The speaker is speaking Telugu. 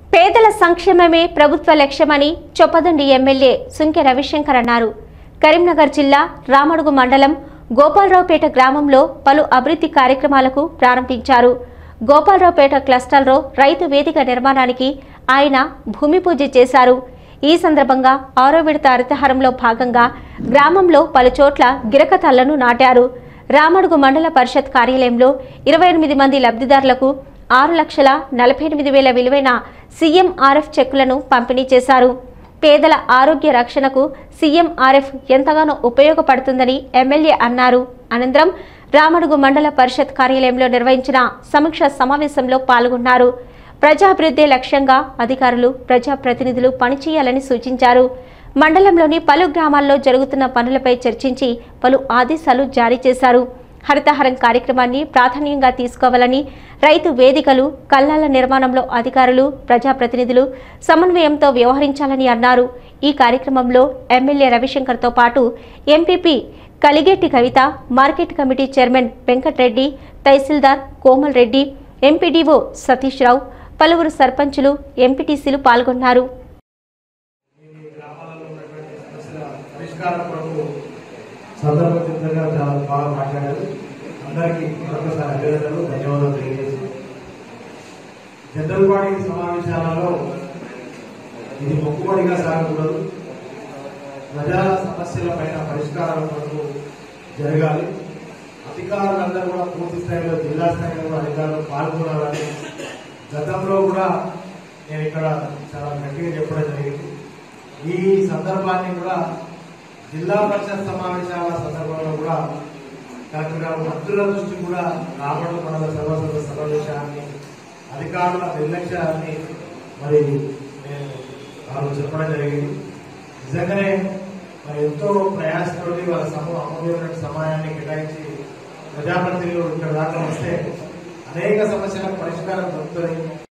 పేదల సంక్షేమమే ప్రభుత్వ లక్ష్యమని చొప్పదండి ఎమ్మెల్యే సుంకె రవిశంకర్ అన్నారు కరీంనగర్ జిల్లా రామడుగు మండలం గోపాలరావుపేట గ్రామంలో పలు అభివృద్ధి కార్యక్రమాలకు ప్రారంభించారు గోపాలరావుపేట క్లస్టర్లో రైతు వేదిక నిర్మాణానికి ఆయన భూమి పూజ చేశారు ఈ సందర్భంగా ఆరో విడత హరితహారంలో భాగంగా గ్రామంలో పలు చోట్ల గిరకతళ్లను నాటారు రామడుగు మండల పరిషత్ కార్యాలయంలో ఇరవై ఎనిమిది మంది లబ్ధిదారులకు ఆరు లక్షల నలభై ఎనిమిది వేల విలువైన సీఎంఆర్ఎఫ్ చెక్కులను పంపిణీ చేశారు పేదల ఆరోగ్య రక్షణకు సీఎంఆర్ఎఫ్ ఎంతగానో ఉపయోగపడుతుందని ఎమ్మెల్యే అన్నారు అనంతరం రామడుగు మండల పరిషత్ కార్యాలయంలో నిర్వహించిన సమీక్ష సమావేశంలో పాల్గొన్నారు ప్రజాభివృద్ధి లక్ష్యంగా అధికారులు ప్రజాప్రతినిధులు పనిచేయాలని సూచించారు మండలంలోని పలు గ్రామాల్లో జరుగుతున్న పనులపై చర్చించి పలు ఆదేశాలు జారీ చేశారు హరితహారం కార్యక్రమాన్ని ప్రాధాన్యంగా తీసుకోవాలని రైతు వేదికలు కల్లాల నిర్మాణంలో అధికారులు ప్రజాప్రతినిధులు సమన్వయంతో వ్యవహరించాలని అన్నారు ఈ కార్యక్రమంలో ఎమ్మెల్యే రవిశంకర్తో పాటు MPP Kaligeti Kavitha market committee chairman Venkat Reddy tahsildar Komal Reddy MPDO Satish Rao పలువురు సర్పంచులు ఎంపీటీసీలు పాల్గొన్నారు ఈ గ్రామాలలో ఉన్నటువంటి సమస్యల పరిష్కారం కొరకు సందర్భోచితంగా చాలా బాగా మాట్లాడారు అందరికీ మరొకసారి అభినందనలు ధన్యవాదాలు తెలియజేసి జనరల్ బాడీ సమావేశాలలో ఇది మొక్కుబడిగా సాగకూడదు ప్రజా సమస్యల పైన పరిష్కారం కొరకు జరగాలి అధికారులందరూ కూడా పూర్తి స్థాయిలో జిల్లా స్థాయిలో కూడా అధికారులు పాల్గొనాలని గతంలో కూడా నేను ఇక్కడ చాలా గట్టిగా చెప్పడం జరిగింది ఈ సందర్భాన్ని కూడా జిల్లా పరిషత్ సమావేశాల సందర్భంలో కూడా కలెక్టర్ గారు మంత్రుల దృష్టి కూడా రావడం మన సర్వసభ సమావేశాన్ని అధికారుల నిర్లక్ష్యాన్ని మరి నేను వాళ్ళు చెప్పడం జరిగింది నిజంగానే మరి ఎంతో ప్రయాసతోటి వాళ్ళ సమూహ అమూల్యమైన సమయాన్ని కేటాయించి ప్రజాప్రతినిధులు ఇక్కడ దాకా వస్తే అనేక సమస్యలకు పరిష్కారం దొరుకుతుంది